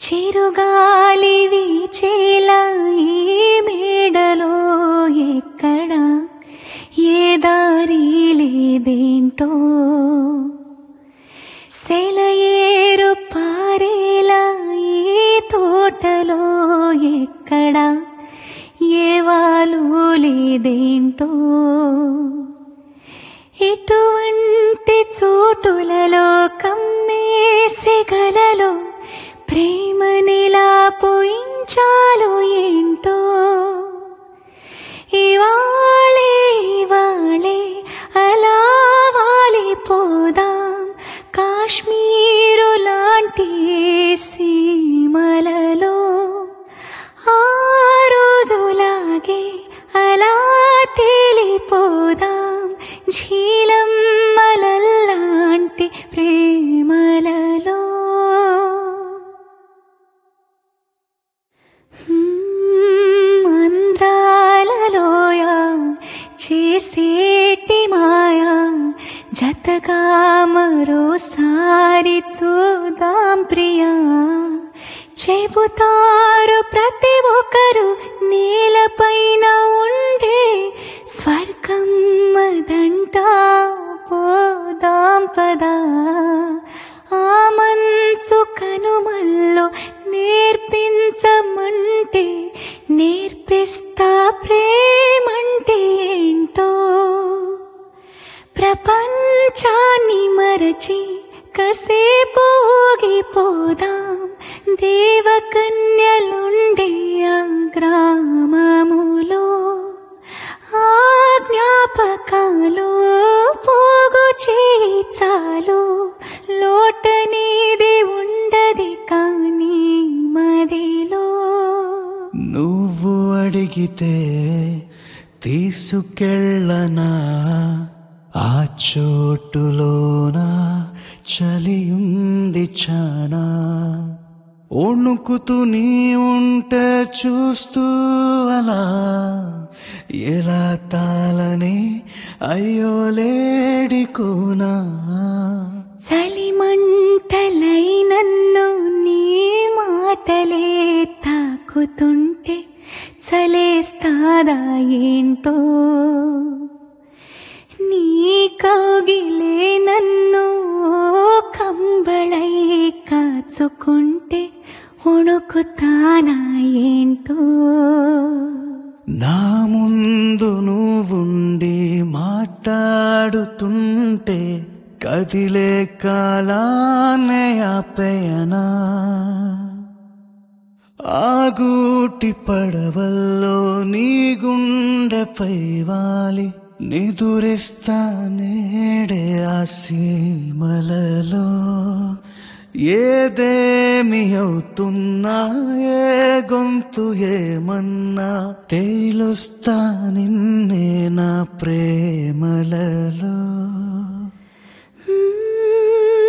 చిరుగాలి వీచేలా ఈ మేడలో ఎక్కడ ఏ దారి లేదేంటో సెలయేరు పారేలా ఈ తోటలో ఎక్కడ ఏ వాలు లేదేంటో ఇటువంటి చోటులలో కమ్మేసెగలలో ప్రేమనిలా పోయించాలో ఏంటో ఇవాళే ఇవాళే అలా వాలిపోదాం కాశ్మీరు లాంటి సీమలలో ఆ రోజులాగే అలా తేలిపోదాం ఝీలమ్మలల్లాంటి ప్రేమలలో హ్మ్, అందాలలోయ చేసేటి మాయా జతగా మరోసారి చూద్దాం ప్రియా చెబుతారు ప్రతి ఒక్కరు నేలపైన ఉండే స్వర్గం అదంట పోదాం పదా ఆ మంచు కనుమల్లో నేర్పించమంటే నేర్పిస్తా ప్రేమంటే ఏంటో ప్రపంచాన్ని మరచి కసేపు ఊగిపోదాం దేవకన్యలుండే ఆ గ్రామములో ఆ జ్ఞాపకాలు పోగు చేచాలు లోటనేది ఉండది కానీ మదిలో నువ్వు అడిగితే తీసుకెళ్ళనా ఆ చోటులోన చలియుంది చానా వణుకుతూ నీ ఉంటే చూస్తూ అలా ఎలా తాళని అయ్యో లేడికోనా చలిమంటలై నన్ను నీ మాటలే తాకుతుంటే చలేస్తాదా ఏంటో నీ కౌగిలే నన్ను కంబళై కాచుకుంటే వణుకుతానా ఏంటో నా ముందు నువ్వుండి మాట్లాడుతుంటే కదిలే కాలానే ఆపేయనా ఆగూటి పడవల్లో నీ గుండెపై వాలి నిదురిస్తా నేడే ఆ సీమలలో ఏదేమి అవుతున్నా ఏ గొంతు ఏమన్నా తేలుస్తా నిన్నే నా ప్రేమలలో మ్మ్.